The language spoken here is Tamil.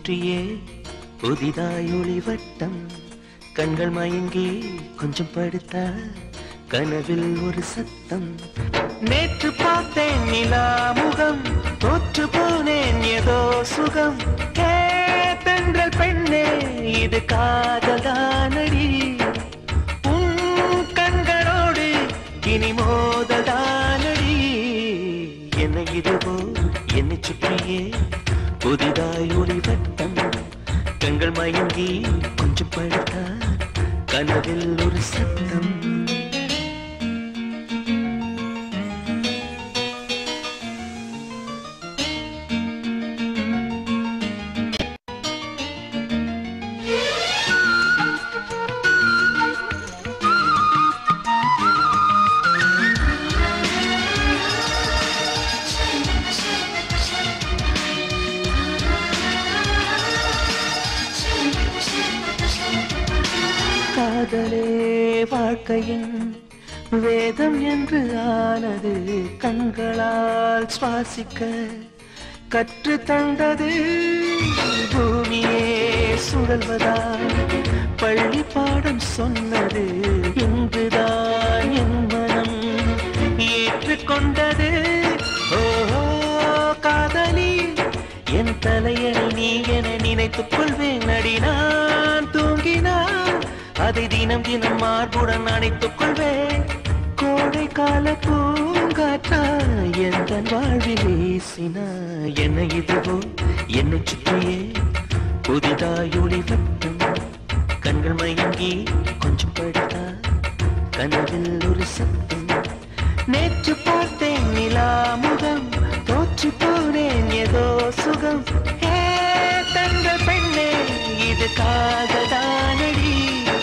சுற்றியே புதிதாய் ஒளிவட்டம் கண்கள் மயங்கி கொஞ்சம் படுத்தா கனவில் ஒரு சத்தம் நேற்று பார்த்தேன் நிலா முகம் தோற்று போனேன் ஏதோ சுகம் ஹே, தென்றல் பெண்ணே இது காதல்தானடி உன் கண்களோடு இனி மோதல்தானடி என்னை இதுவோ என்னை சுற்றியே புதிதாய் ஒளிவட்டம் கண்கள் மயங்கி கொஞ்சம் படுத்தா கனவில் ஒரு சத்தம் காதலே வாழ்க்கையின் வேதம் என்று ஆனது கண்களால் சுவாசிக்க கற்று தந்தது பூமியே சுழல்வதால் பள்ளி பாடம் சொன்னது இன்றுதான் என் மனம் ஏற்றுக்கொண்டது ஓஹோ காதலி என் தலையணை நீ என நினைத்துக் கொள்வேன் அடி நான் தூங்கினான் அதை தினம் தினம் மார்புடன் அணைத்துக் கொள்வேன் கோடை கால பூங்காற்றா எந்த வாழ்வில் வீசினா என்ன இதுவோ என்னை சுற்றியே புதிதாய் ஒளிவட்டம் கண்கள் மயங்கி கொஞ்சம் படுத்தா கனவில் ஒரு சத்தம் நேற்று பார்த்தேன் நிலா முகம் தோற்று போனேன் ஏதோ சுகம் ஏ தங்க பெண்ணே இது காததானடி